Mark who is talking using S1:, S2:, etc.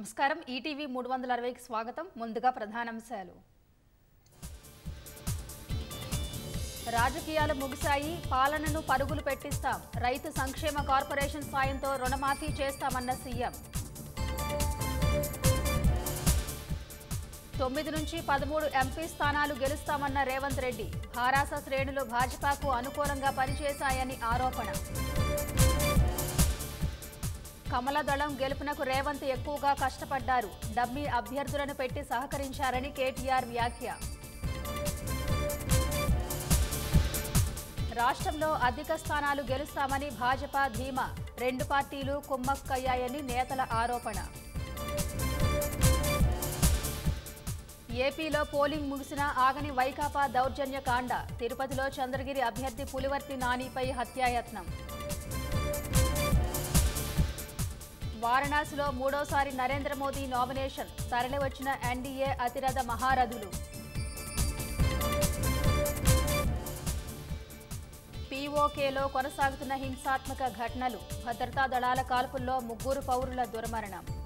S1: నమస్కారం ఈటీవీ మూడు వందల అరవైకి స్వాగతం ముందుగా ప్రధానాంశాలు రాజకీయాలు ముగిశాయి పాలనను పరుగులు పెట్టిస్తాం రైతు సంక్షేమ కార్పొరేషన్ సాయంతో రుణమాఫీ చేస్తామన్న సీఎం తొమ్మిది నుంచి పదమూడు ఎంపీ స్థానాలు గెలుస్తామన్న రేవంత్ రెడ్డి భారాస శ్రేణులు భాజపాకు అనుకూలంగా పనిచేశాయని ఆరోపణ కమలదళం గెలుపునకు రేవంత్ ఎక్కువగా కష్టపడ్డారు డమ్మీ అభ్యర్థులను పెట్టి సహకరించారని కేటీఆర్ వ్యాఖ్య రాష్ట్రంలో అధిక స్థానాలు గెలుస్తామని భాజపా ధీమా రెండు పార్టీలు కుమ్మక్కయ్యాయని నేతల ఆరోపణ ఏపీలో పోలింగ్ ముగిసిన ఆగని వైకాపా దౌర్జన్య కాండ తిరుపతిలో చంద్రగిరి అభ్యర్థి పులివర్తి నానిపై హత్యాయత్నం వారణాసిలో మూడోసారి నరేంద్ర మోదీ నామినేషన్ తరలివచ్చిన ఎన్డీఏ అతిరథ మహారథులు పీఓకేలో కొనసాగుతున్న హింసాత్మక ఘటనలు భద్రతా దళాల కాల్పుల్లో ముగ్గురు పౌరుల దుర్మరణం